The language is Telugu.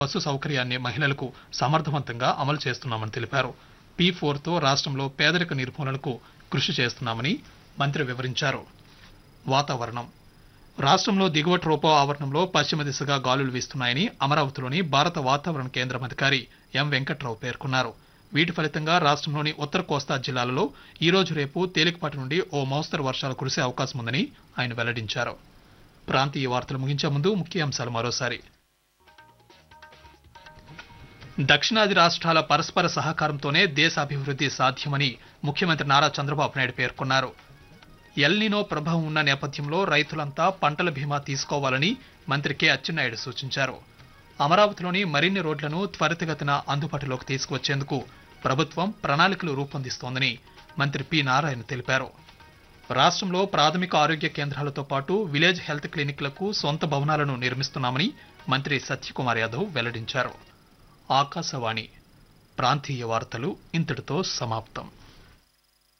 బస్సు సౌకర్యాన్ని మహిళలకు సమర్థవంతంగా అమలు చేస్తున్నామని తెలిపారు పీ ఫోర్తో రాష్ట్రంలో పేదరిక నిర్మూలనకు కృషి చేస్తున్నామని మంత్రి వివరించారు వాతావరణం రాష్ట్రంలో దిగువ ట్రోపో ఆవరణంలో పశ్చిమ దిశగా గాలులు వీస్తున్నాయని అమరావతిలోని భారత వాతావరణ కేంద్రం అధికారి ఎం వెంకట్రావు పేర్కొన్నారు వీటి ఫలితంగా రాష్ట్రంలోని ఉత్తర కోస్తా జిల్లాలలో ఈ రోజు రేపు తేలికపాటి నుండి ఓ మోస్తరు వర్షాలు కురిసే అవకాశం ఉందని ఆయన వెల్లడించారు ప్రాంతీయ వార్తలు ముగించే ముందు ముఖ్యాంశాలు మరోసారి దక్షిణాది రాష్ట్రాల పరస్పర సహకారంతోనే దేశ అభివృద్ధి సాధ్యమని ముఖ్యమంత్రి నారా చంద్రబాబు నాయుడు పేర్కొన్నారు ఎల్నినో ప్రభావం ఉన్న నేపథ్యంలో రైతులంతా పంటల బీమా తీసుకోవాలని మంత్రి కె అచ్చెన్నాయుడు సూచించారు అమరావతిలోని మరిన్ని రోడ్లను త్వరితగతిన అందుబాటులోకి తీసుకువచ్చేందుకు ప్రభుత్వం ప్రణాళికలు రూపొందిస్తోందని మంత్రి పి నారాయణ తెలిపారు రాష్ట్రంలో ప్రాథమిక ఆరోగ్య కేంద్రాలతో పాటు విలేజ్ హెల్త్ క్లినిక్లకు సొంత భవనాలను నిర్మిస్తున్నామని మంత్రి సత్యకుమార్ యాదవ్ వెల్లడించారు ఆకాశవాణి ప్రాంతీయ వార్తలు ఇంతటితో సమాప్తం